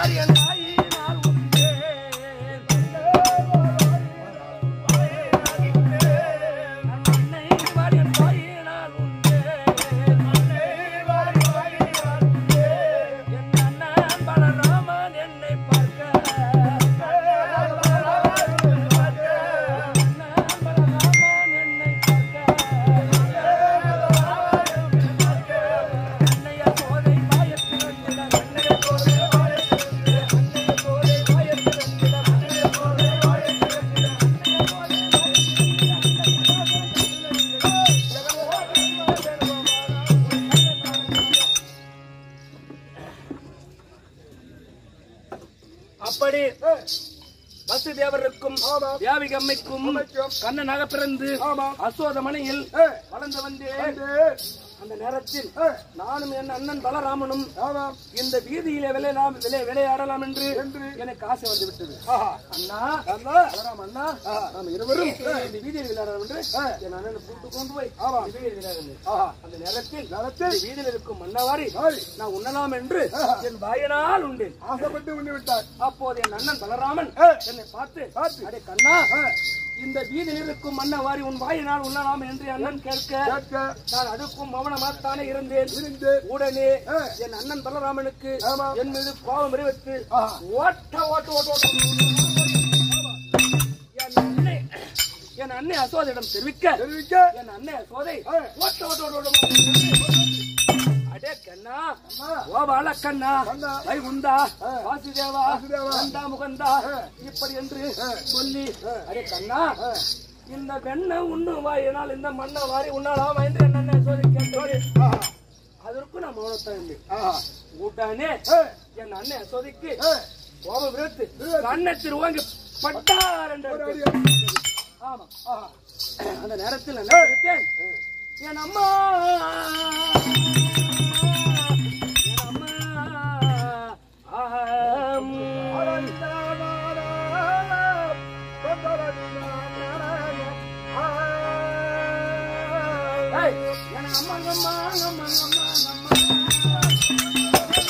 வாரி என் வாயினால் உண்டே. அன்னை வாரி என் வாயினால் உண்டே. என் அண்ணன் பலராமன் என்னை பார்க்க அண்ணன் பலராமன் என்னை பார்க்க அன்னைய சோதை பாயத்திருந்திட அன்னைய சோதை பாயத்திருந்திட அன்னைய சோதை பாயத்திருந்திட அன்னைய சோதை பாயத்திருந்திட அன்னைய சோதை அப்படி வசுதேவருக்கும் தேவிக அம்மைக்கும் கண்ணனாக பிறந்து அசோதமனையில் வளர்ந்து வந்தேன் அந்த நேரத்தில் நானும் என் அண்ணன் பலராமனும் இந்த வீதியிலே விளையாடலாம் விளை- விளையாடலாம் என்று எனக்கு ஆசை வந்து விட்டது அண்ணா பலராம் அண்ணா நாம் இருவரும் இந்த வீதியில் விளையாடலாம் என்று என் அண்ணனை கூட்டு கொண்டு போய் இந்த வீதியில் விளையாடுங்கள் அந்த நேரத்தில் இந்த வீதியில் இருக்கும் மன்னவாரி நான் உண்ணலாம் என்று என் வாயினால் உண்டேன் ஆசைப்பட்டு உண்ணி விட்டார் அப்போது என் அண்ணன் பலராமன் என்னை பார்த்து அடே கண்ணா இந்த வீதியில் இருக்கும் மன்னவாரி உன் வாயினால் உண்ணலாம் என்று என் அண்ணன் கேட்க கேட்க நான் அதுக்கும் மௌனமாகத்தானே இருந்தேன் இருந்து உடனே என் அண்ணன் பலராமனுக்கு ஆமா. என் மீது கோபம் அறிவித்து ஓட்ட ஓட்ட ஓட்ட ஓட்ட என் அன்னை என் அன்னை அசோதையிடம் தெரிவிக்க தெரிவிக்க என் அன்னை அசோதை ஓட்ட ஓட்ட ஓட்ட ஓட்ட அடே கண்ணா ஓ பால கண்ணா கண்ணா. வைகுந்தா வாசுதேவா வாசுதேவா. கண்டா முகந்தா இப்படி என்று சொல்லி அடே கண்ணா இந்த வெண்ண உண்ணு வாயினால் இந்த மண்ணை வாரி உண்ணலாம் என்று என் அண்ணன் அசோதை கேட்டோடு அதற்கும் நான் மௌனத்தை இருந்தேன் உடனே என் அண்ணன் அசோதைக்கு கோபம் விருத்து கண்ணத்தில் ஓங்கி பட்டார் என்று அடித்தேன். ஆமா ஆஹா. அந்த நேரத்தில் நான் என்ன நினைத்தேன்? என் அம்மா என் அம்மா ஆம். ஏய், என் அம்மா அம்மா அம்மா அம்மா அம்மா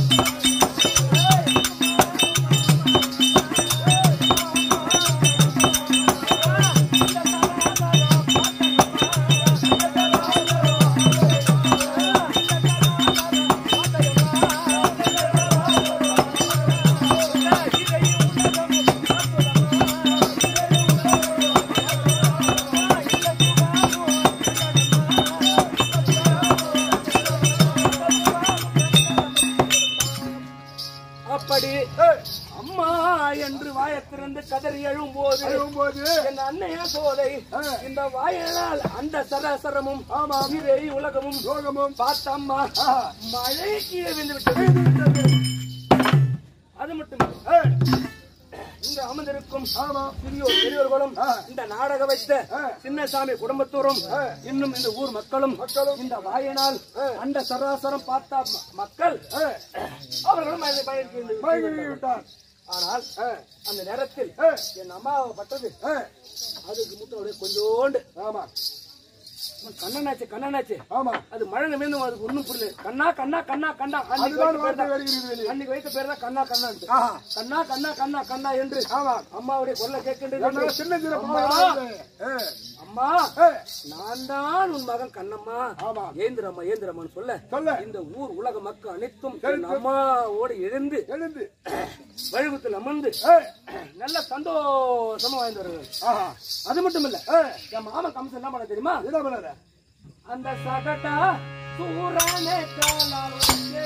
அப்படி அம்மா என்று வாயத்திலிருந்து கதறி எழும்போது எழும்போது என் அன்னைய சோதை இந்த வாயினால் அந்த சராசரமும் ஆமா. இதை உலகமும் யோகமும் பார்த்த அம்மா மழை கீழே விழுந்து விட்டது அது மட்டும் இங்கு அமர்ந்திருக்கும் ஆமா சிறியோர் பெரியோர்களும் இந்த நாடக வைத்த சின்னசாமி குடும்பத்தோரும் இன்னும் இந்த ஊர் மக்களும் இந்த வாயினால் அந்த சராசரம் பார்த்த ம- மக்கள் அவர்களும் மயங்கி- மயங்கி மயங்கி விட்டார் ஆனால் அந்த நேரத்தில் என் அம்மாவை பட்டது அதுக்கு முத்தோட கொஞ்சோண்டு ஆமா கண்ணனாச்சு கண்ணனாச்சு ஆமா அது மழை நிமிர்ந்து அதுக்கு ஒண்ணும் புரியல கண்ணா கண்ணா கண்ணா கண்ணா அன்னைக்கு அதுதான் வைத்த பேர் வார்த்தை தான். வருகிறது வெளியே அன்னைக்கு வைத்த பேர் தான் கண்ணா கண்ணா ஆஹா. கண்ணா கண்ணா கண்ணா கண்ணா என்று ஆமா அம்மாவுடைய கொல்ல என்ன கேட்கின்றது சின்ன சின்ன அம்மா, பாவம் அம்மா நான் தான் உன் மகன் கண்ணம்மா ஆமா. ஏந்திரம்மா ஏந்திரம்மான்னு சொல்ல சொல்ல இந்த ஊர் உலக மக்கள் அனைத்தும் என் அம்மாவோடு எழுந்து எழுந்து வழுகுத்தில் அமர்ந்து நல்ல சந்தோஷமா வாழ்ந்து வருகிறார்கள் ஆஹா அது மட்டும் இல்ல என் மாமன் கம்சன் என்ன பண்ண தெரியுமா என்ன பண்ணாரு அந்த சகட்டா சூரனை காலால் வச்சே.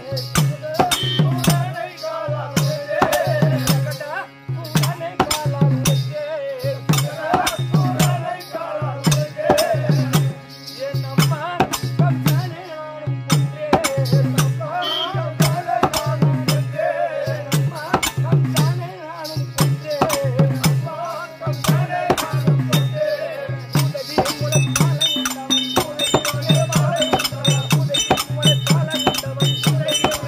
சகட்டா சூரனை காலால் வச்சே. என் அம்மா கம்சனை ஆளும் புற்றே. அம்மா கம்சனை ஆளும் புற்றே. அம்மா கம்சனை ஆளும் புற்றே. அம்மா கம்சனை ஆளும் புற்றே. உதவி முழக்கால உண்டவன் உதவி முழக்கால உண்டவன் உதவி முழக்கால உண்டவன் உதவி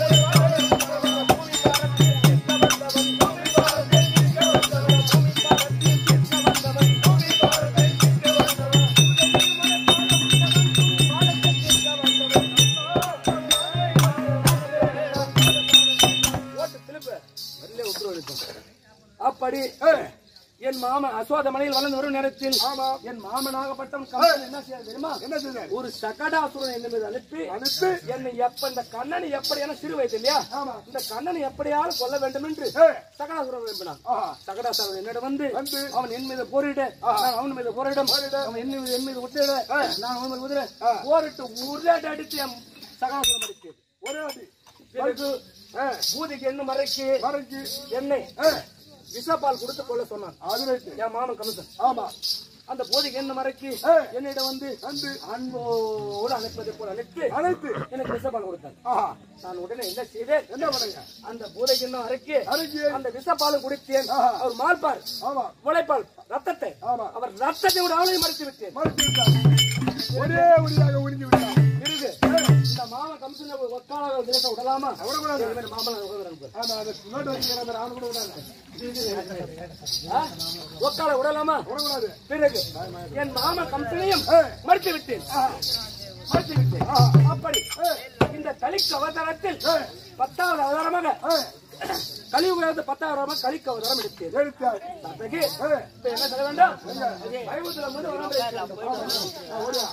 இருக்கும் அப்படி என் மாமன் அசோத மலையில் வளர்ந்து வரும் நேரத்தில் ஆமா. என் மாமனாகப்பட்டவன் கம்பன் என்ன செய்ய தெரியுமா என்ன செய்தார் ஒரு சகடாசுரன் என்ன மீது அனுப்பி அனுப்பி என்னை எப்ப இந்த கண்ணனை எப்படியான சிறு வயது இல்லையா ஆமா. இந்த கண்ணனை எப்படியாவது கொல்ல வேண்டும் என்று ஏ, சகடாசுரன் விரும்பினான் ஆஹா. சகடாசுரன் என்னிடம் வந்து வந்து அவன் என் மீது போரிட நான் அவன் மீது போரிடம் அவன் என் மீது என் மீது உத்திட நான் அவன் மீது உதிர போரிட்டு உருளாட்டு அடித்து என் சகடாசுரம் அடித்தேன் ஒரே அடி பிறகு ஏ, பூதிக்கு என்ன மறைக்கு மறைஞ்சு என்னை ஏ, விஷப்பால் கொடுத்து கொள்ள சொன்னான் அது ரைட்டு என் மாமன் கமிஷன் ஆமா அந்த போதைக்கு என்ன மறைக்கு ஏ. என்னிடம் வந்து வந்து அன்போடு அழைப்பதை போல அழைத்து அனைத்து எனக்கு விஷப்பால் கொடுத்தாங்க ஆஹா நான் உடனே என்ன செய்தேன் என்ன பண்ணுங்க அந்த பூதைக்கு என்ன அரைக்கு அரைக்கு. அந்த விஷப்பாலும் குடித்தேன் ஆஹா. அவர் மால்பால் ஆமா முளைப்பால் ரத்தத்தை ஆமா அவர் ரத்தத்தை விட அவளையும் மறைத்து விட்டேன் மறைச்சு விட்டார் ஒரே ஒளியாக உறிஞ்சு விட்டார் பிறகு இந்த மாமன் கமிஷன் ஒக்கால தினத்தை விடலாமா விடக்கூடாது. இந்த மாதிரி மாமன் உட்கார்ந்து ஆமா அதை நோட்டு வச்சுக்கிற ஆண் கூட விடாது ஒக்கால விடலாமா விடக்கூடாது பிறகு என் மாமன் கம்சனையும் மறுத்து விட்டேன் மறுத்து விட்டேன் அப்படி இந்த கலிக்கு அவதாரத்தில் பத்தாவது அவதாரமாக கலியுகிறது பத்தாவது அவதாரமாக கலிக்கு அவதாரம் எடுத்தேன் எடுத்தார் அதற்கு இப்ப என்ன சொல்ல வேண்டாம் வைகுந்தல வந்து வராமல் ஓடியா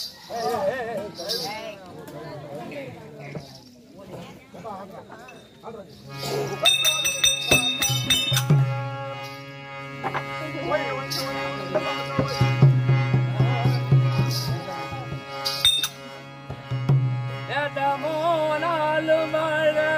ஏதமோ நாலு மழை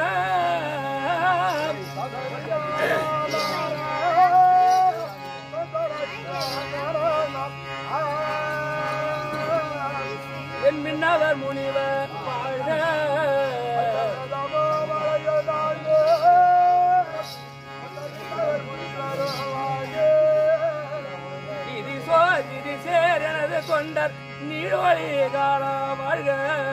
என் மின்னவர் முனிவர் வாழ இது சோ இது சேர் எனது கொண்டர் நீழொழி கால வாழ்க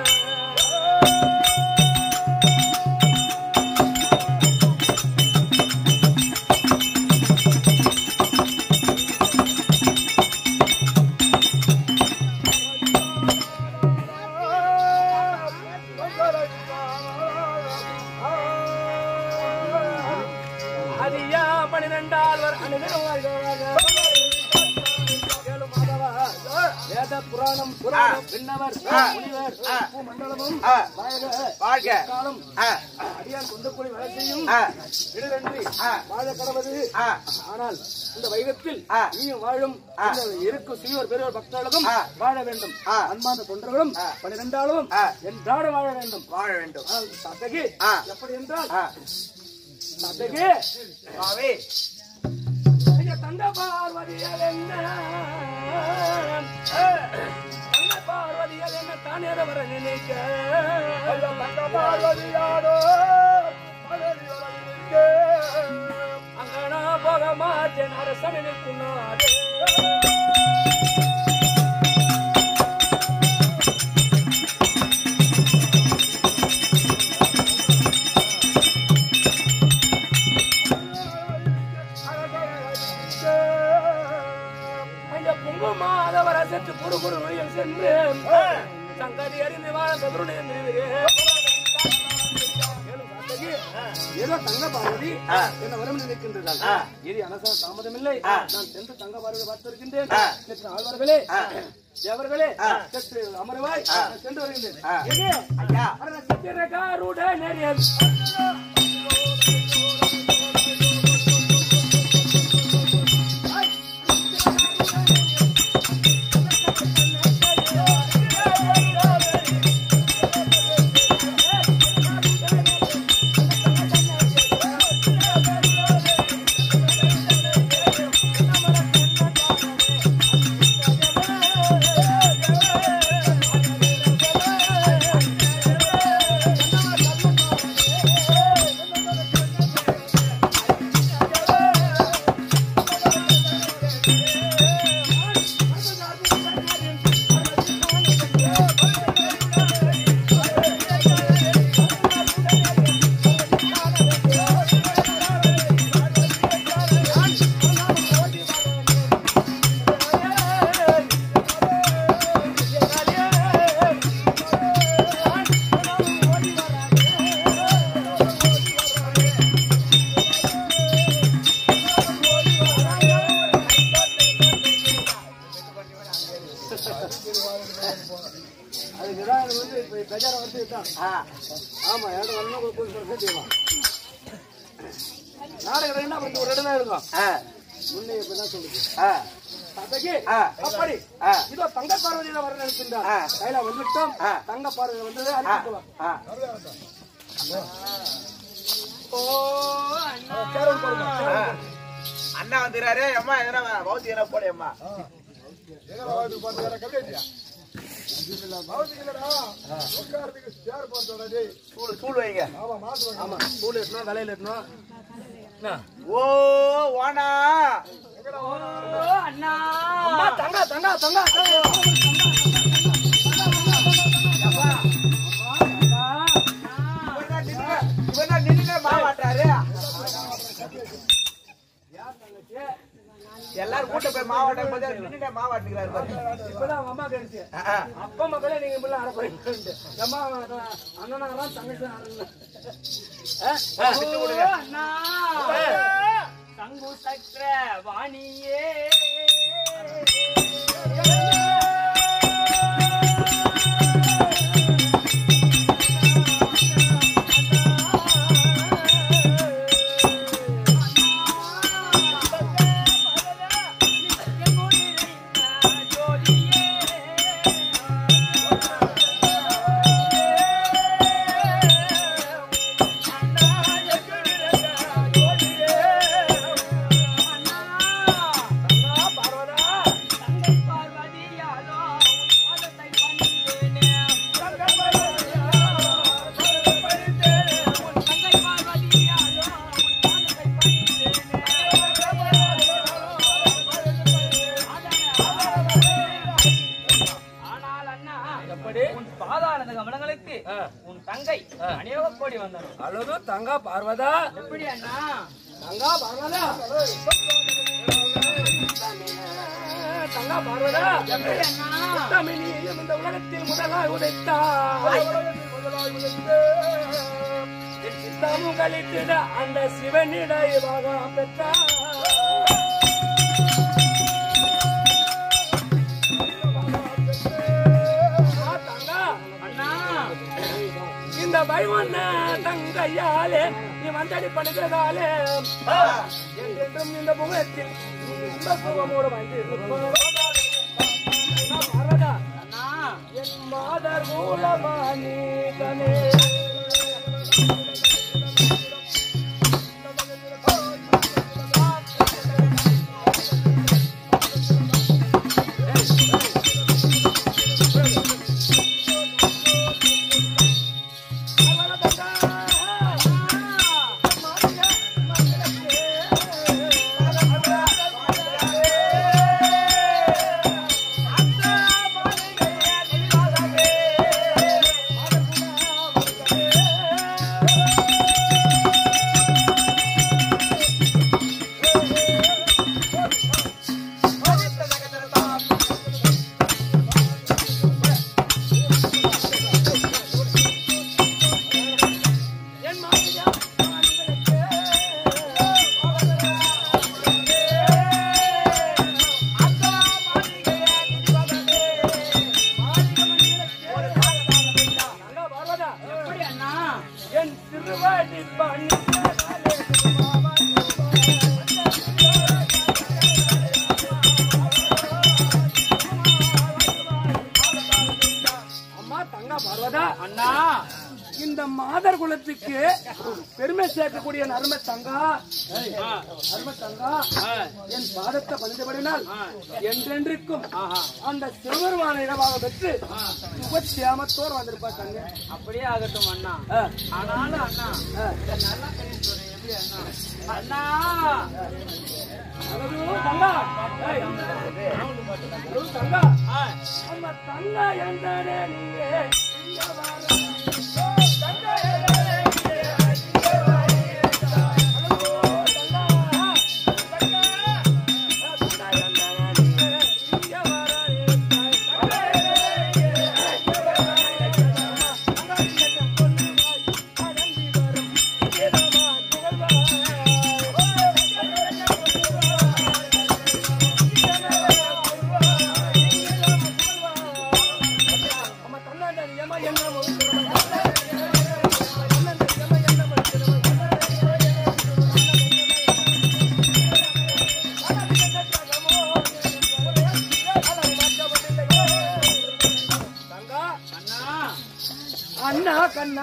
அதியா பனிரெண்டால்வர் அனுதினம் வாழ்க கேளு மாதவா வேத புராணம் புராணம் விண்ணவர் முனிவர் மண்டலமும் வாழ்க காலம் ஆ, அடியான் கொண்டு போய் வேலை செய்யும் ஆ, இடரன்றி வாழ கடவது ஆ, ஆனால் இந்த வைகத்தில் ஆ. நீயும் வாழும் இந்த இருக்கும் சிறியோர் பெரியோர் பக்தர்களும் ஆ. வாழ வேண்டும் ஆ. அன்பான தொண்டர்களும் பன்னிரெண்டாலும் ஆ. என்றாட வாழ வேண்டும் வாழ வேண்டும் ஆனால் சதகு ஆ. எப்படி என்றால் ஆ, சதகு சுவாமி ஐயா, தந்த பார்வதியால் என்ன தந்த பார்வதியால் என்ன தானே வர நினைக்க அங்க நான் போக மாட்டேன் அரசன் நிற்குனாரே அந்த பொங்கு மாதவர சற்று புரு புரு நோயில் சென்று சங்கதி அறிந்து வாழ சதுருடைய ஏதோ தங்க பார்வதி என்ன வரம் நினைக்கின்றார்கள் இது அனச தாமதமில்லை நான் சென்று தங்க பார்வதி பார்த்திருக்கின்றேன் சற்று ஆழ்வார்களே தேவர்களே சற்று அமர்வாய் நான் சென்று வருகின்றேன் எங்கே? ஐயா அட, சித்திரகாருட நெறியல் நாடகம் என்ன வந்து ஒரு இடம் தான் இருக்கும் ஆ, முன்னே இப்ப என்ன சொல்லுது ஆ, தந்தைக்கு ஆ. அப்படி ஆ. இதோ தங்க பார்வதியில வர நினைக்கின்றார் ஆ. கையில வந்துட்டோம் ஆ. தங்க பார்வதி வந்தது ஆ, அனுப்பிட்டு வா. ஆ. ஓ அண்ணா சேரன் போடுங்க ஆ. சேரன் போடுங்க. அண்ணா வந்துறாரு அம்மா எதனா பௌத்தி எதனா போடு அம்மா எங்க வாது பாத்து கபடியா பௌத்திகளடா உட்கார்றதுக்கு சேர் போட்டோட டேய் சூடு சூடு வைங்க ஆமா மாத்து ஆமா ஸ்கூல் எட்டணும் வேலையில எட்டணும் என்ன? ஓ ஓனா ஓ அண்ணா அம்மா தங்க தங்க தங்க இவனா நின்னுங்க இவனா நின்னுங்க மாவாட்டாரு எல்லாரும் கூட்ட போய் மாவாட்டும் போது நின்னுங்க மாவாட்டுகிறாரு பாருங்க இப்பதான் அவங்க அம்மா கேட்டுச்சு ஆ, ஆ. அப்பா மக்களே நீங்க இப்படி அரை போயிட்டு அம்மா அண்ணனாலாம் தங்கச்சி விட்டு விடுங்க. தங்கு சக்கர வாணியே ஆனால் அண்ணா எப்படி உன் பாதாள கமலங்களுக்கு உன் தங்கை அநியோக கோடி வந்தனர் அழுது தங்கா பார்வதா எப்படி அண்ணா தங்கா பார்வதா தங்கா பார்வதா எப்படி அண்ணா தமிழியும் இந்த உலகத்தில் முதலாய் உதைத்தாய் என் சித்தமும் கழித்திட அந்த சிவனிட இவாக பெற்றாய் ஆ, தங்கா, அண்ணா இந்த பயவண்ண தங்கையாலே நீ வந்தடி படுகிறதாலே என்றென்றும் இந்த முகத்தில் இந்த சுகமோடு வந்து வரதா அண்ணா என் மாதர் மூலமானீகனே என் மாமியா எப்படி அண்ணா என் திருவாடி பண்ணி அம்மா தங்க பார்வதா அண்ணா இந்த மாதர் குலத்துக்கு பெருமை சேர்க்கக்கூடிய நர்ம தங்கா நர்ம தங்கா என் பாதத்தை பதிந்தபடினால் என்றென்றைக்கும் அந்த சிறுவருமான இடமாக பெற்று சுபத்தியாமத்தோர் வந்திருப்பா தங்க அப்படியே ஆகட்டும் அண்ணா ஆ, ஆனாலும் அண்ணா ஆ. இந்த நல்ல பெரிய சொல்றேன் எப்படி அண்ணா அண்ணா அழகு தங்கா ஏய், அழகு தங்கா ஆ, நம்ம தங்கா என்றே நீங்க இங்க வாரா. நம்ம தன்னாண்ட நிஜமா என்ன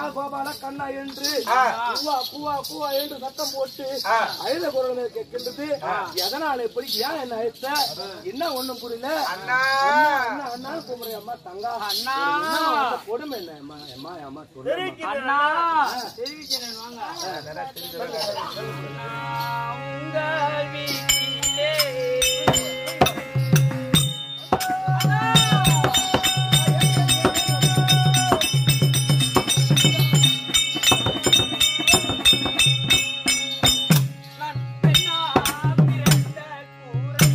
கோபால கண்ணா என்று ஆ. பூவா பூவா பூவா என்று சத்தம் போட்டு ஆ. அழுத குரல் கேட்கின்றது எதனால இப்படி ஏன் என்ன அழுத்த என்ன ஒண்ணும் புரியல அண்ணா அண்ணா அண்ணா கூப்பிடுறேன் அம்மா தங்கா அண்ணா. என்ன உனக்கு கொடுமை என்ன அம்மா அம்மா அம்மா சொல்லு அண்ணா தெரிவிக்கிறேன் வாங்க நான் உங்க வீட்டிலே நான் பெண்ணா பிறந்த கூரை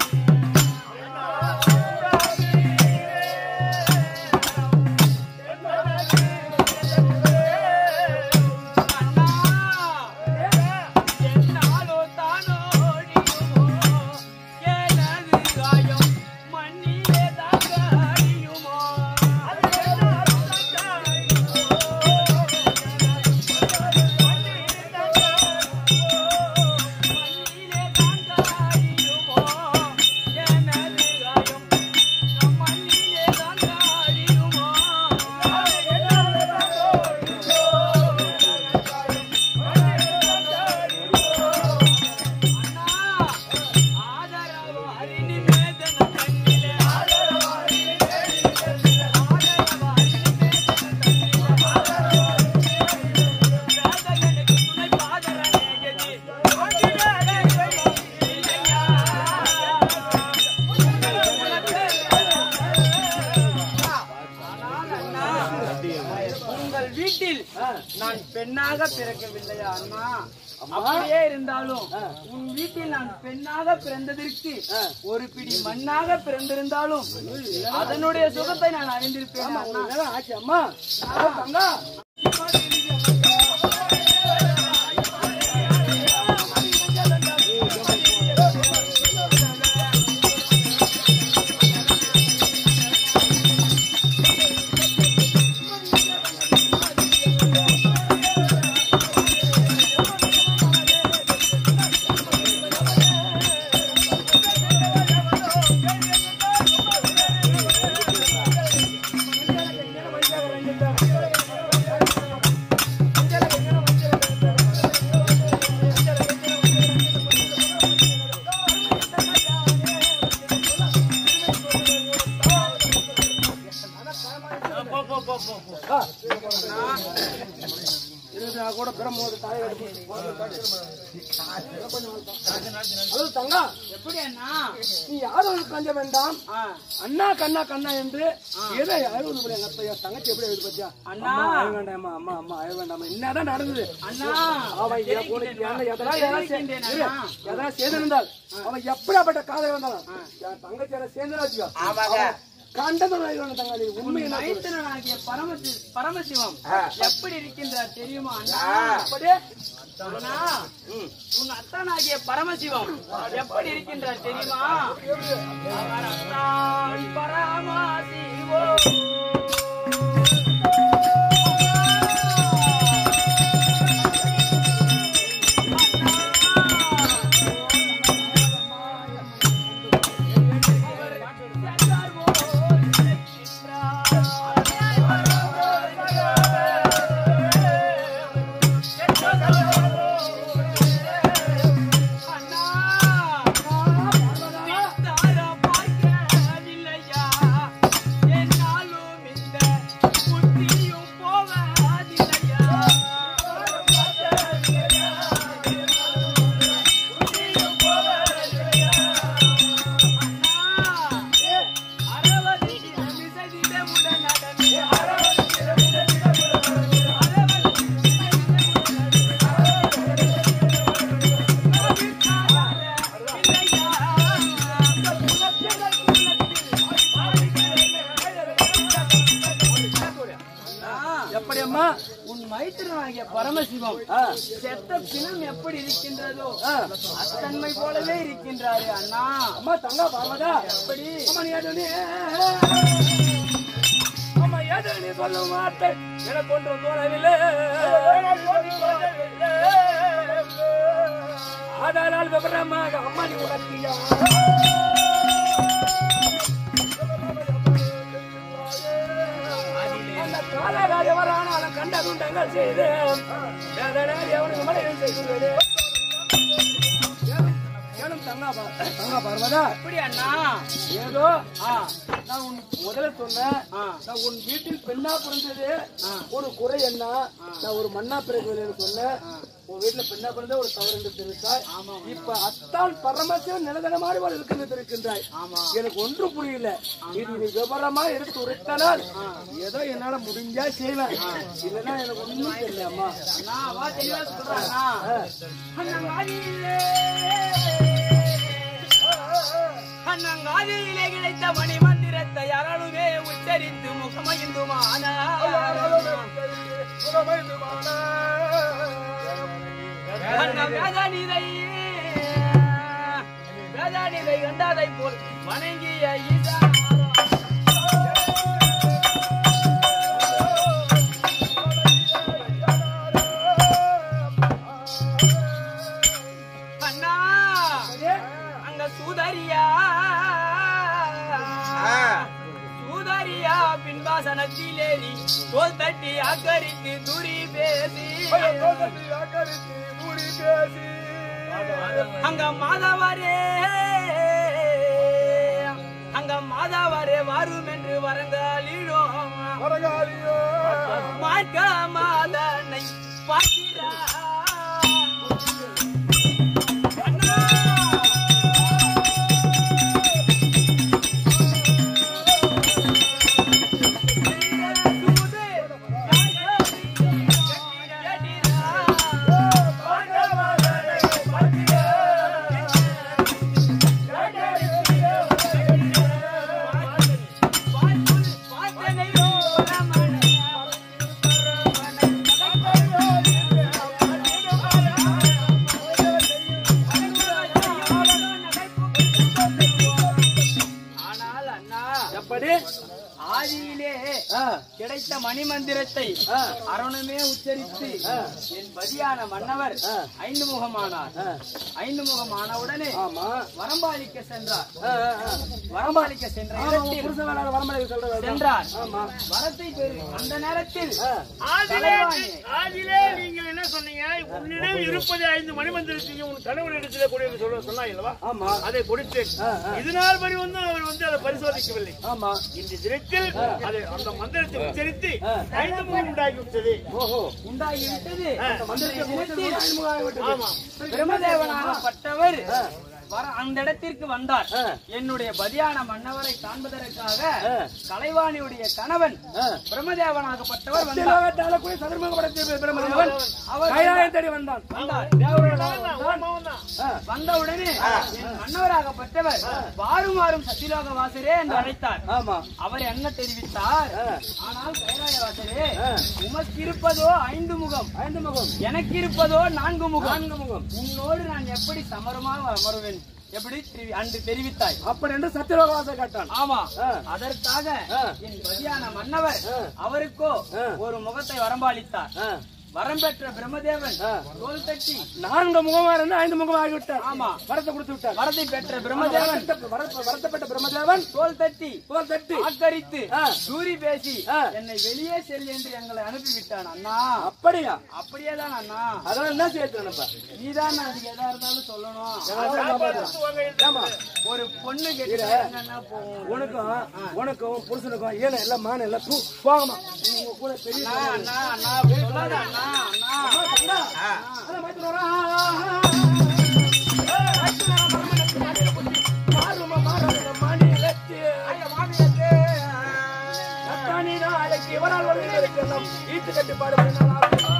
என்னாலோ தானோ எனது காயம் மண்ணிலே தாங்க அழியுமோ மண்ணிலே தாங்க அழியுமோ எனது காயம் மண்ணிலே தாங்க அழியுமோ ஆதரவு அரிணி மேதன கண்ணிலே ஆதரவு அரிணி ஆதரவு அரிணி மேதன கண்ணிலே வேதனைக்கு துணை பாதரனே கதி ஓடிடாதே இல்லையா ஆனால் அண்ணா உங்கள் வீட்டில் நான் பெண்ணாக பிறக்கவில்லையா அண்ணா அப்படியே இருந்தாலும் உன் வீட்டில் நான் பெண்ணாக பிறந்ததற்கு ஒரு பிடி மண்ணாக பிறந்திருந்தாலும் அதனுடைய சுகத்தை நான் அறிந்திருப்பேன் அண்ணா நேரம் ஆச்சு அம்மா அம்மா, தங்கா இருபது நாள் கூட பெரும்போது தாய் அது தங்கா எப்படி அண்ணா நீ யாரும் கஞ்ச வேண்டாம் ஆ, அண்ணா கண்ணா கண்ணா என்று எதை அழுவது போல எங்க அப்பா தங்கச்சி எப்படி எழுது பத்தியா அண்ணா. அம்மா அழ வேண்டாமா அம்மா அம்மா அழ வேண்டாமா என்னதான் நடந்தது அண்ணா அவன் என் கூட என்ன எதனா எதனா சே- தெரிவிக்கின்றேன் இரு, அண்ணா. எதனா சேர்ந்திருந்தால் அவன் எப்படியாப்பட்ட காதல் வந்தாலும் என் தங்கச்சி எல்லாம் சேர்ந்து வச்சுக்கோ ஆமாங்க. கண்டதும் தங்காளி உண்மை என்ன சொல்லு? மைத்தனாகிய பரமசி பரமசிவம் எப்படி இருக்கின்றார் தெரியுமா அண்ணா அப்படியே அண்ணா உன் அத்தானாகிய பரமசிவம் எப்படி இருக்கின்றார் தெரியுமா அவர் அத்தான் பரமசிவம் எப்படி அம்மா உன் மைத்திரனாகிய பரமசிவம் ஆ, செத்த பிணம் எப்படி இருக்கின்றதோ ஆ. அத்தன்மை போலவே இருக்கின்றாரு அண்ணா அம்மா தங்கா பார்வதா எப்படி அம்மா நீ ஏதோ நீ அம்மா ஏதோ நீ சொல்ல மாட்டேன் என கொண்டு தோணவில்லை ஆதாரால் விவரமாக அம்மா நீ உணர்த்தியா அந்த காலகாரியவரான அவன் கண்ட துண்டங்கள் செய்து வேதனாரி அவனுக்கு மனைவி செய்து கேளும் தங்கா பா- தங்கா பார்வதா அப்படி அண்ணா ஏதோ ஆ, நான் உன் முதல்ல சொன்னேன் ஆ. நான் உன் வீட்டில் பெண்ணா பிறந்தது ஒரு குறை என்ன நான் ஒரு மண்ணா பிறகுன்னு சொன்னேன் உன் வீட்டுல பெண்ணா பிறந்த ஒரு தவறு என்று தெரிவித்தாய் இப்ப அத்தான் பரமசிவன் நிலதனமாடி வாழ் இருக்கின்றது இருக்கின்றாய் எனக்கு ஒன்றும் புரியல இது நீ விவரமா எடுத்து உரைத்தானால் ஏதோ என்னால முடிஞ்சா செய்வேன் இல்லைன்னா எனக்கு ஒண்ணும் தெரியல அம்மா அண்ணா வா தெளிவா சொல்றேன் அண்ணா அண்ணங்காதியிலே அண்ணங்காதியிலே கிடைத்த மணி மந்திரத்தை யாராலுமே உச்சரித்து முகமகிந்துமான அண்ணன் வேதாநிதை வேதாநிதை கண்டாதை போல் வணங்கிய ஈசா அண்ணா அங்க சூதரியா சூதரியா பின்வாசனத்திலேறி தோல் தட்டி அக்கறித்து துரி பேசி அங்க மாதவரே அங்க மாதவரே வரும் என்று வரங்காலிடும் மார்க்க மாதனை பார்க்கிறார் அண்ணா ஆனால் அண்ணா எப்படி ஆதியிலே ஆ, கிடைத்த மணிமந்திரத்தை ஆ. அருணுமே உச்சரித்து என் பதியான மன்னவர் ஐந்து முகமானார் ஆ. ஐந்து முகமானவுடனே ஆமா வரம்பாலிக்க சென்றார் ஆ, ஆ, ஆ. வரம்பாலிக்க சென்ற ஆமா, உன் இடத்தில் புருஷன் வேணாலும் வரமலை சொல்றது சென்றார் ஆமா வரத்தை பெறு அந்த நேரத்தில் ஆ. ஆதிலே தலைவாணி, ஆதிலே நீங்கள் என்ன சொன்னீங்க உன்னிடம் இருப்பது ஐந்து மணிமந்திரத்தையும் உன் கணவன் இடத்துல கூட சொல்ல சொன்னாய் அல்லவா ஆமா அதை கொடுத்தேன் ஆ, ஆ. இது நாள் வரை வந்து அவர் வந்து அதை பரிசோதிக்கவில்லை ஆமா இந்த தினத்தில் அதை அந்த மந்திரத்தை உச்சரித்து ஆ. ஐந்து முகம் உண்டாக்கி விட்டது ஓஹோ உண்டாகி விட்டது மந்திரத்தை முடித்து ஐந்துமுகம் விட்டது. ஆமா பிரம்மதேவனாகப்பட்டவர் வர அந்த இடத்திற்கு வந்தார் ஆ. என்னுடைய பதியான மன்னவரை காண்பதற்காக ஆ. கலைவாணியுடைய கணவன் ஆ. பிரம்மதேவனாகப்பட்டவர் வந்தார் சத்தியலோகத்தால போய் சதுர்முக படைத்த பிரம்மதேவன் அவர் கைலாயம் தேடி வந்தான் வந்தார் தேவரோட அவன் மகன் தான். ஆ. வந்தவுடனே என் மன்னவராகப்பட்டவர் வாரும் வாரும் சத்தியலோக வாசரே என்று அழைத்தார் ஆமா அவர் என்ன தெரிவித்தார் ஆ. ஆனால் கைலாய வாசரே ஆ. உமக்கு இருப்பதோ ஐந்து முகம் ஐந்து முகம் எனக்கு இருப்பதோ நான்கு முகம் நான்கு முகம் உன்னோடு நான் எப்படி சமரமாக அமருவேன் எப்படி தெரிவி- அன்று தெரிவித்தாய் அப்படி என்று சத்தியலோகவாச கேட்டான் ஆமா ஆ. அதற்காக ஆ. என் பதியான மன்னவர் ஆ. அவருக்கோ ஆ. ஒரு முகத்தை வரம்பாளித்தார் ஆ. வரம் பெற்ற பிரம்மதேவன் ஆ. தோல் தட்டி நான்கு முகமா இருந்து ஐந்து முகம் ஆகிவிட்டார் ஆமா வரத்தை கொடுத்து விட்டார் வரத்தை பெற்ற பிரம்மதேவன் வரத்த- வரத்த- வருத்தப்பட்ட பிரம்மதேவன் தோல் தட்டி தோல் தட்டி ஆக்கரித்து ஆ. தூரி பேசி ஆ. என்னை வெளியே செல் என்று எங்களை அனுப்பிவிட்டான் அண்ணா அப்படியா அப்படியே தான் அண்ணா அதெல்லாம் என்ன சேர்த்து நினைப்ப நீதான் அதுக்கு எதா இருந்தாலும் சொல்லணும் ஆமா ஒரு பொண்ணு கேட்டு போகும் உனக்கும் உனக்கும் புருஷனுக்கும் ஏன எல்லாம் மான எல்லாம் பூ போகமா உங்க கூட பெரிய அண்ணா அண்ணா அண்ணா அப்படி சொல்லாத அண்ணா அண்ணா அதான் மாத்தி வரா. ஆ, ஆ, ஆ. மாறுமா, மாறாத மாநிலத்து. அத்தானி நாளைக்கு இவரால் வருகிறதுக்கெல்லாம் ஈட்டு கட்டுப்பாடு பண்ணினால் ஆகுமா?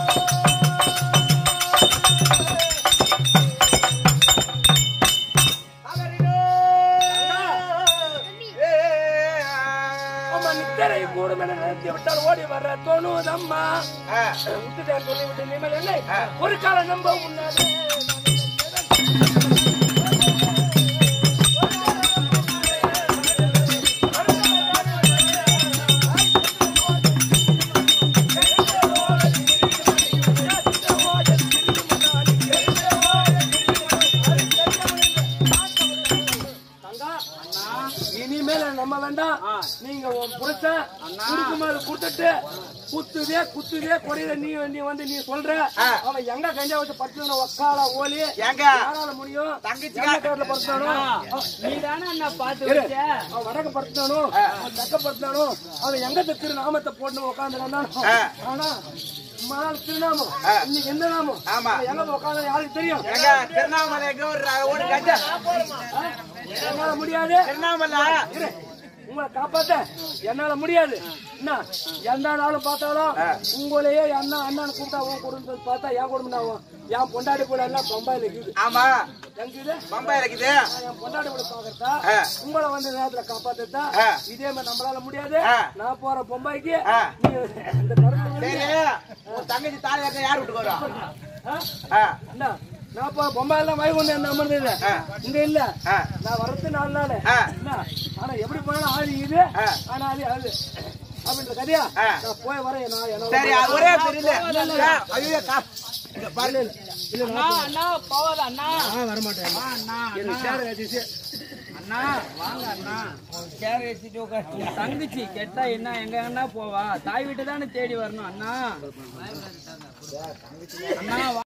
அம்மா நித்திரை கூடும் என நிறுத்தி விட்டால் ஓடி வர தோணுதம்மா விட்டுட்டேன் சொல்லி விட்டு நிமல் இல்லை ஒரு காலம் நம்ப முன்னாடி தங்கா, இனிமேல் நம்ம வேண்டாம் நீங்க உன் புருஷ மனுஷன் குடுக்குமாறு கொடுத்துட்டு குத்துதே குத்துதே குறையில நீ நீ வந்து நீ சொல்ற அவன் எங்க கஞ்சா வச்சு படுத்து ஒக்கால ஓலி எங்க? யாரால முடியும் தங்கச்சி எந்த காட்டுல படுத்தானோ நீ தானே அண்ணா பார்த்து இரு. வச்ச அவன் வடக்க படுத்தானோ அவன் தெக்க படுத்தானோ அவன் எங்க திரு நாமத்தை போட்டு உட்காந்து ஆனா மறுநாள் திருநாமம் இன்னைக்கு எந்த நாமம் ஆமா. அவன் எங்க உட்காந்து யாருக்கு தெரியும் எங்க திருவண்ணாமலை எங்க ஒரு ஒரு கஞ்சா என்னால முடியாது திருவண்ணாமலை இரு. உங்களை காப்பாத்த என்னால முடியாது என்ன எந்த நாளும் பார்த்தாலும் உங்களையே அண்ணா அண்ணன் கூப்பிட்டா உன் குடும்பத்தை பார்த்தா என் குடும்பம் ஆகும் என் பொண்டாடி கூட எல்லாம் பம்பாயில இருக்குது ஆமா எங்க இது பம்பாய் இருக்குது நான் என் பொண்டாடி கூட பாக்கறதா ஆ. உங்களை வந்து நேரத்துல காப்பாத்தா ஆ. இதே மாதிரி நம்மளால முடியாது ஆ. நான் போற பொம்பாய்க்கு ஆ. நீ இந்த கருத்து சரி உன் தங்கச்சி தாலி கட்ட யார் வீட்டுக்கு வரும் ஆ, என்ன நான் இப்போ பொம்பாயெல்லாம் வாங்கி கொண்டு வந்து அமர்ந்தது ஆ. இங்க இல்ல ஆ. நான் வரது நாலு நாள் ஆ. என்ன ஆனா எப்படி போனாலும் ஆளு இது ஆ. ஆனா அது அது அப்படின்ற கதையா ஆ. நான் போய் வரேன் நான் என்னோட சரி அது ஒரே தெரியல ஐயோ கா இங்க பாரு அண்ணா அண்ணா போவாத அண்ணா வர மாட்டேன் அண்ணா எனக்கு சேர வச்சுச்சு அண்ணா வாங்க அண்ணா சேர வச்சுட்டு உட்காரு தங்கச்சி கெட்டா என்ன எங்க அண்ணா போவா தாய் வீட்டு தானே தேடி வரணும் அண்ணா அண்ணா